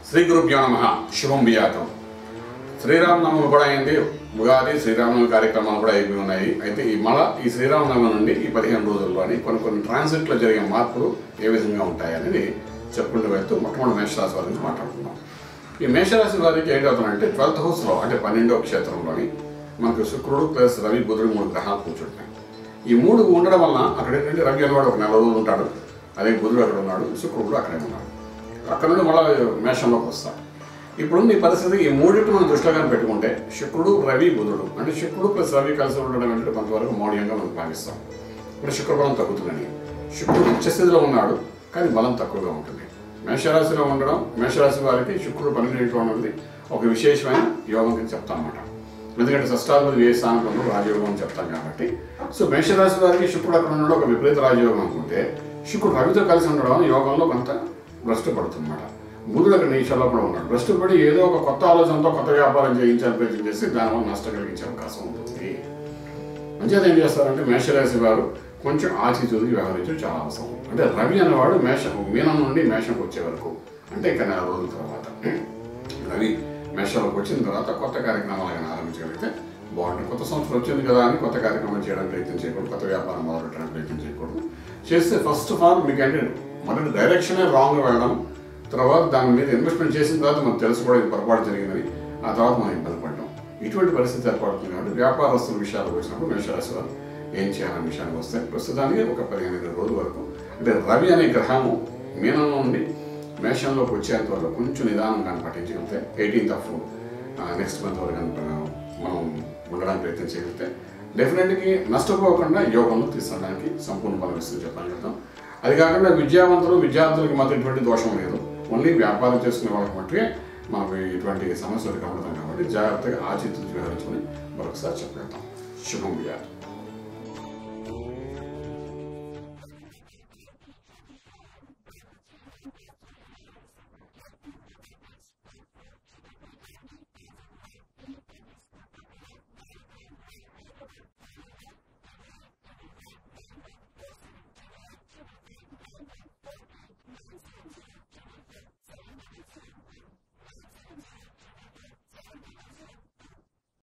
శ్రీ గురుభ్యో నమ శుభం బియాతం శ్రీరామనవమి కూడా అయింది ఉగాది శ్రీరామనవమి కార్యక్రమాలు కూడా అయిపోయి ఉన్నాయి అయితే ఈ మళ్ళా ఈ శ్రీరామనవమి నుండి ఈ పదిహేను రోజుల్లోని కొన్ని కొన్ని ట్రాన్సిట్లో జరిగే మార్పులు ఏ విధంగా ఉంటాయి అనేది చెప్పుకుంటూ వెళ్తూ మొట్టమొదటి మేషరాశి వారి గురించి మాట్లాడుకుందాం ఈ మేషరాశి వారికి ఏంటి అవుతుందంటే ట్వెల్త్ హౌస్లో అంటే పన్నెండవ క్షేత్రంలోని మనకు శుక్రుడు ప్లస్ రవి బుధుడు మూడు గ్రహాలు కూర్చుంటాయి ఈ మూడు ఉండడం వలన అక్కడ ఏంటంటే రవి అనేవాడు ఒక నెల రోజులు ఉంటాడు అదే బుధుడు అక్కడ ఉన్నాడు శుక్రుడు అక్కడే ఉన్నాడు అక్కడ నుండి మళ్ళీ మేషంలోకి వస్తాం ఇప్పుడున్న ఈ పరిస్థితి ఈ మూడింటి మనం దృష్టిలో కానీ పెట్టుకుంటే శుక్రుడు రవి బుధుడు అంటే శుక్రుడు ప్లస్ రవి కలిసి ఉండడం అంటే కొంతవరకు మౌఢ్యంగా మనం భావిస్తాం ఇప్పుడు శుక్రబలం తగ్గుతుందని శుక్రుడు ఉచ్చస్థితిలో ఉన్నాడు కానీ బలం తక్కువగా ఉంటుంది మేషరాశిలో ఉండడం మేషరాశి వారికి శుక్రుడు పన్నెండింట్లో ఉన్నది ఒక విశేషమైన యోగం కింద చెప్తాం అన్నమాట ఎందుకంటే షష్టాధిపతి ఏ స్థానంలో రాజయోగం అని చెప్తాం కాబట్టి సో మేషరాశి వారికి శుక్రుడు అక్కడ ఉండడం ఒక విపరీత రాజయోగం అనుకుంటే శుక్రుడు రవితో కలిసి ఉండడం యోగంలో కొంత భ్రష్టు పడుతుందన్నమాట బుధుడు అక్కడ నిమిషాల్లో కూడా ఉన్నాడు భ్రష్టు పడి ఏదో ఒక కొత్త ఆలోచనతో కొత్త వ్యాపారం చేయించాలని ప్రయత్నం చేసి దానివల్ల నష్టం కలిగించే అవకాశం ఉంటుంది అంచేత ఏం చేస్తారంటే మేషరాశి వారు కొంచెం ఆచితూచి వ్యవహరించడం చాలా అవసరం అంటే రవి అనేవాడు మేషం మీనం నుండి మేషంకి వచ్చే వరకు అంటే ఇంకా నెల రోజుల తర్వాత రవి మేషంలోకి వచ్చిన తర్వాత కొత్త కార్యక్రమాలు కానీ ఆరంభించగలిగితే బాగుంటుంది కొత్త సంవత్సరం వచ్చింది కదా అని కొత్త కార్యక్రమం చేయడానికి ప్రయత్నం చేయకూడదు కొత్త వ్యాపారం మొదలుపెట్టడానికి ప్రయత్నం చేయకూడదు చేస్తే ఫస్ట్ ఆఫ్ ఆల్ మీకు అంటే మొదటి డైరెక్షనే రాంగ్ వెళ్ళడం తర్వాత దాని మీద ఇన్వెస్ట్మెంట్ చేసిన తర్వాత మనకు తెలుసుకోవడం ఇది పొరపాటు జరిగిందని ఆ తర్వాత మనం ఇబ్బంది పడ్డాం ఇటువంటి పరిస్థితి ఏర్పడుతుంది కాబట్టి వ్యాపారస్తుల విషయాలకు వచ్చినప్పుడు మేషరాశి వారు ఏం చేయాలనే విషయానికి వస్తే ప్రస్తుతానికి ఒక పదిహేను ఇరవై రోజుల వరకు అంటే రవి అనే గ్రహము మీనంలో నుండి మేషంలోకి వచ్చేంత వరకు కొంచెం నిదానం కానీ పట్టించగలిగితే ఎయిటీన్త్ ఆఫ్ నెక్స్ట్ మంత్ వరకు కనుక మనం ఉండడానికి ప్రయత్నం చేయగలిగితే డెఫినెట్గా నష్టపోకుండా యోగంలో తీసుకోవడానికి సంపూర్ణ బలం ఇస్తుంది చెప్పగలుగుతాం అది కాకుండా విద్యావంతులు విద్యార్థులకి మాత్రం ఎటువంటి దోషం లేదు ఓన్లీ వ్యాపారం చేసుకునే వాళ్ళకి మట్టుకే మనకు ఇటువంటి సమస్యలు కనబడతాం కాబట్టి జాగ్రత్తగా ఆచితూచి వ్యవహరించుకొని మరొకసారి చెప్పగలుగుతాం శుభం విజయాలు